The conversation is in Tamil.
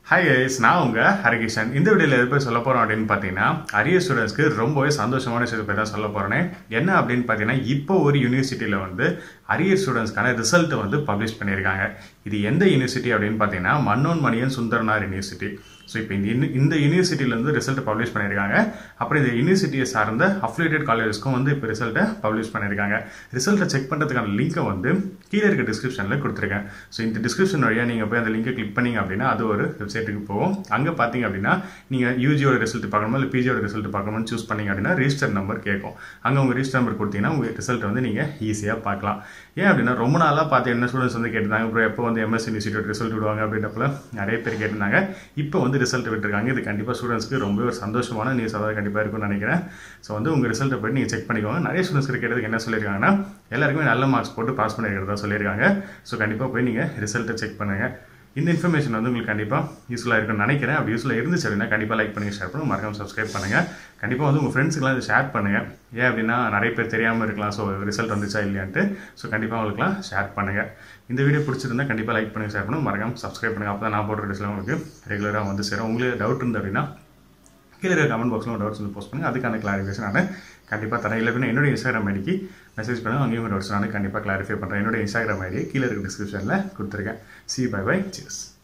ஹாய் கைஸ் நான் உங்க ஹரிகிஷன் இந்த வீடியோவில் எது போய் சொல்ல போறோம் அப்படின்னு பார்த்தீங்கன்னா அரிய ஸ்டூடெண்ட்ஸ்க்கு ரொம்பவே சந்தோஷமான விஷயத்தை பற்றி தான் சொல்ல போறேன் என்ன அப்படின்னு பார்த்தீங்கன்னா இப்போ ஒரு யூனிவர்சிட்டியில் வந்து அரியர் ஸ்டூடெண்ட்ஸ்க்கான ரிசல்ட் வந்து பப்ளிஷ் பண்ணியிருக்காங்க இது எந்த யூனிவர்சிட்டி அப்படின்னு பார்த்தீங்கன்னா Manonmaniam Sundaranar university so இப்போ இந்த uni- இந்த யூனிவர்சிட்டியிலேருந்து ரிசல்ட் பப்ளிஷ் பண்ணியிருக்காங்க அப்புறம் இந்த யூனிவர்சிட்டியை சார்ந்த அஃபிலியேட்டட் காலேஜஸ்க்கும் வந்து இப்போ ரிசல்ட்டை பப்ளிஷ் பண்ணியிருக்காங்க ரிசல்ட்டை செக் பண்ணுறதுக்கான லிங்கை வந்து கீழே இருக்க டிஸ்கிரிப்ஷனில் கொடுத்துருக்கேன் ஸோ இந்த டிஸ்கிரிப்ஷன் வழியாக நீங்கள் போய் அந்த லிங்கை கிளிக் பண்ணீங்க அப்படின்னா அது ஒரு வெப்சைட்டுக்கு போகும் அங்கே பார்த்தீங்க அப்படின்னா நீங்கள் யூஜியோட ரிசல்ட் பார்க்கணுமா இல்லை பிஜியோட ரிசல்ட் பார்க்கணும்னு சூஸ் பண்ணீங்க அப்படின்னா ரிஜிஸ்டர் நம்பர் கேட்கும் அங்கே உங்கள் ரிஜிஸ்டர் நம்பர் கொடுத்தீங்கன்னா உங்கள் ரிசல்ட் வந்து நீங்கள் ஈஸியாக பார்க்கலாம் ஏன் அப்படின்னா ரொம்ப நாளாக பார்த்து என்ன ஸ்டூடெண்ட்ஸ் வந்து கேட்டிருந்தாங்க அப்புறம் எப்போ வந்து எம்எஸ் இன்ஸ்டியூட் ரிசல்ட் விடுவாங்க அப்படின்றப்பல நிறைய பேர் கேட்டிருந்தாங்க இப்போ வந்து ரிசல்ட் விட்டுருக்காங்க இது கண்டிப்பாக ஸ்டூடெண்ட்ஸ்க்கு ரொம்ப ஒரு சந்தோஷமான நியூஸ் அதாவது கண்டிப்பாக இருக்கும்னு நினைக்கிறேன் ஸோ வந்து உங்கள் ரிசல்ட்டை போய் நீங்கள் செக் பண்ணிக்கோங்க நிறைய ஸ்டூடெண்ட்ஸ் கேட்டதுக்கு என்ன சொல்லியிருக்காங்கன்னா எல்லாருக்குமே நல்ல மார்க்ஸ் போட்டு பாஸ் பண்ணியிருக்கிறதா சொல்லியிருக்காங்க ஸோ கண்டிப்பாக போய் நீங்கள் ரிசல்ட்டை செக் பண்ணுங்கள் இந்த இன்ஃபர்மேஷன் வந்து உங்களுக்கு கண்டிப்பாக யூஸ்ஃபுல்லாக இருக்கும்னு நினைக்கிறேன் அப்படி யூஸ்ஃபுல்லாக இருந்துச்சு அப்படின்னா கண்டிப்பாக லைக் பண்ணுங்க ஷேர் பண்ணுங்க மறக்காம சப்ஸ்கிரைப் பண்ணுங்கள் கண்டிப்பாக வந்து உங்கள் ஃப்ரெண்ட்ஸுக்கெல்லாம் இதை ஷேர் பண்ணுங்கள் ஏன் அப்படின்னா நிறைய பேர் தெரியாமல் இருக்கலாம் ஸோ ரிசல்ட் வந்துச்சா இல்லையான்ட்டு ஸோ கண்டிப்பாக அவங்களுக்குலாம் ஷேர் பண்ணுங்கள் இந்த வீடியோ பிடிச்சிருந்தா கண்டிப்பாக லைக் பண்ணுங்க ஷேர் பண்ணுங்க மறக்காம சப்ஸ்கிரைப் பண்ணுங்கள் அப்போ தான் நான் போடுற வீடியோஸ்லாம் உங்களுக்கு ரெகுலராக வந்து சேரும் உங்களுக்கு டவுட் இருந்து அப்படின்னா கீழே இருக்க கமெண்ட் பாக்ஸில் உங்கள் டவுட்ஸ் வந்து போஸ்ட் பண்ணுங்க அதுக்கான கிளாரிஃபிகேஷன் நான் கண்டிப்பாக தரேன் இல்லை என்னோட இன்ஸ்டாகிராம் ஐடிக்கு மெசேஜ் பண்ணுங்க அங்கேயும் உங்கள் டவுட்ஸ் நான் கண்டிப்பாக கிளாரிஃபை பண்ணுறேன் என்னோட இன்ஸ்டாகிராம் ஐடி கீழே இருக்க டிஸ்கிரிப்ஷனில் கொடுத்துருக்கேன் சி பை பை சியர்ஸ்